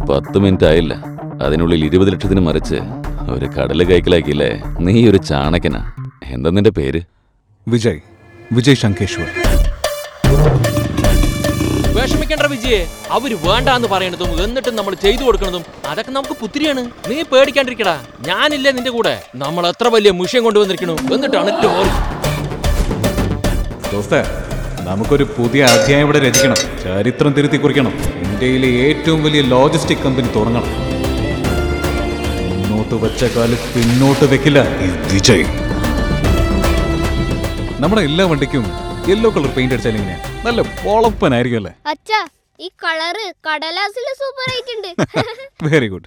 പത്ത് മിനിറ്റ് ആയില്ല അതിനുള്ളിൽ ഇരുപത് ലക്ഷത്തിന് മറിച്ച് ഒരു കടല് കൈക്കലാക്കിയില്ലേ നീ ഒരു ചാണകനാ എന്താ നിന്റെ പേര് വിജയ് വിജയ് ശങ്കേശ്വർ വിഷമിക്കണ്ട വിജയെ അവര് വേണ്ടാന്ന് പറയണതും എന്നിട്ടും നമ്മൾ ചെയ്തു കൊടുക്കണതും അതൊക്കെ നമുക്ക് പുത്തിരിയാണ് നീ പേടിക്കാണ്ടിരിക്കടാ ഞാനില്ലേ നിന്റെ കൂടെ നമ്മൾ എത്ര വലിയ മുഷ്യം കൊണ്ടുവന്നിരിക്കണു എന്നിട്ടാണ് ടോറി ദോസ്തേ നമുക്കൊരു പുതിയ അധ്യായം ഇവിടെ രചിക്കണം ചരിത്രം തിരുത്തി കുറിക്കണം ഇന്ത്യയിലെ ഏറ്റവും വലിയ ലോജിസ്റ്റിക് കമ്പനി തുടങ്ങണം മുന്നോട്ട് വെച്ച കാല് പിന്നോട്ട് വെക്കില്ല ഈ വിജയ് നമ്മുടെ എല്ലാ വണ്ടിക്കും യെല്ലോ കളർ പെയിന്റ് അടിച്ചാൽ ഇങ്ങനെ നല്ല പൊളപ്പനായിരിക്കും അല്ലേ അച്ഛാ ഈ കളറ് കടലാസില് സൂപ്പർ ആയിട്ടുണ്ട് വെരി ഗുഡ്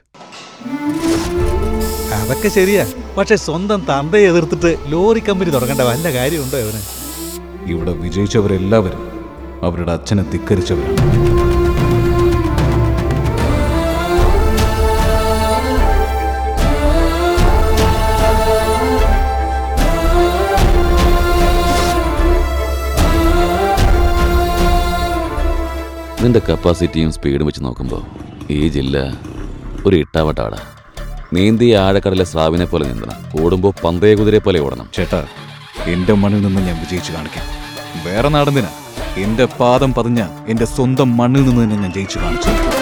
അതൊക്കെ ശരിയാ പക്ഷെ സ്വന്തം തന്തയെ എതിർത്തിട്ട് ലോറി കമ്പനി തുടങ്ങേണ്ട വല്ല കാര്യമുണ്ടോ അവന് ഇവിടെ വിജയിച്ചവരെല്ലാവരും അവരുടെ അച്ഛനെ ധിക്കരിച്ചവരാണ് നിന്റെ കപ്പാസിറ്റിയും സ്പീഡും വെച്ച് നോക്കുമ്പോൾ ഈ ജില്ല ഒരു ഇട്ടാവട്ടാടാ നീന്തി ആഴക്കടലെ സ്രാവിനെ പോലെ നീന്തണം ഓടുമ്പോൾ പന്തയ കുതിരയെ പോലെ ഓടണം ചേട്ടാ എന്റെ മണ്ണിൽ നിന്ന് ഞാൻ വിജയിച്ചു കാണിക്കാം വേറെ നാടെന്തിനാ എന്റെ പാദം പതിഞ്ഞ എന്റെ സ്വന്തം മണ്ണിൽ നിന്ന് തന്നെ ഞാൻ ജയിച്ചു കാണിച്ചു